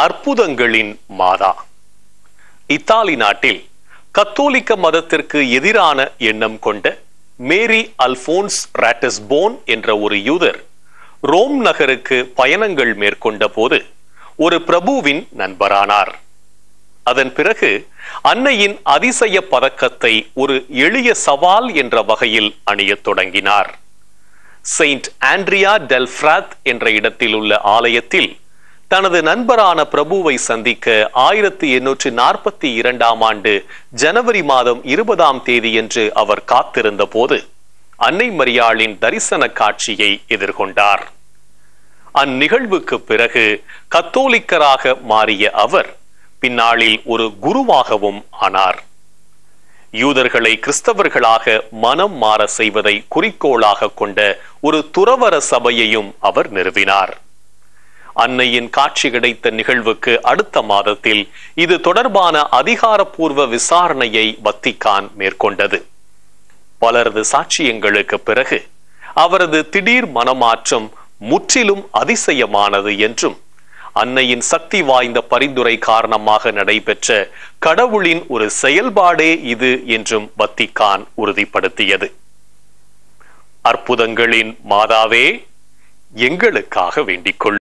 அற்புதங்களின் மாதா இத்தாலி நாட்டில் கத்தோலிக்க மதத்திற்கு எதிரான எண்ணம் கொண்ட மேரி அல்போன்ஸ் ராட்டஸ்போன் என்ற ஒரு யூதர் ரோம் நகருக்கு பயணங்கள் மேற்கொண்ட போது ஒரு பிரபுவின் நண்பரானார் அதன் பிறகு அன்னையின் அதிசய பதக்கத்தை ஒரு எளிய சவால் என்ற வகையில் அணியத் தொடங்கினார் செயின்ட் ஆண்ட்ரியா டெல் ஃபிராத் என்ற இடத்தில் உள்ள ஆலயத்தில் தனது நண்பரான பிரபுவை சந்திக்க ஆயிரத்தி எண்ணூற்றி நாற்பத்தி இரண்டாம் ஆண்டு ஜனவரி மாதம் இருபதாம் தேதியன்று அவர் காத்திருந்த போது அன்னை மரியாளின் தரிசன காட்சியை எதிர்கொண்டார் அந்நிகழ்வுக்கு பிறகு கத்தோலிக்கராக மாறிய அவர் பின்னாளில் ஒரு குருவாகவும் ஆனார் யூதர்களை கிறிஸ்தவர்களாக மனம் மாற செய்வதை குறிக்கோளாக கொண்ட ஒரு துறவர சபையையும் அவர் நிறுவினார் அன்னையின் காட்சி கிடைத்த நிகழ்வுக்கு அடுத்த மாதத்தில் இது தொடர்பான அதிகாரப்பூர்வ விசாரணையை வத்திக்கான் மேற்கொண்டது பலரது சாட்சியங்களுக்கு பிறகு அவரது திடீர் மனமாற்றம் முற்றிலும் அதிசயமானது என்றும் அன்னையின் சக்தி வாய்ந்த பரிந்துரை காரணமாக நடைபெற்ற கடவுளின் ஒரு செயல்பாடே இது என்றும் வத்திக்கான் உறுதிப்படுத்தியது அற்புதங்களின் மாதாவே எங்களுக்காக வேண்டிக் கொள்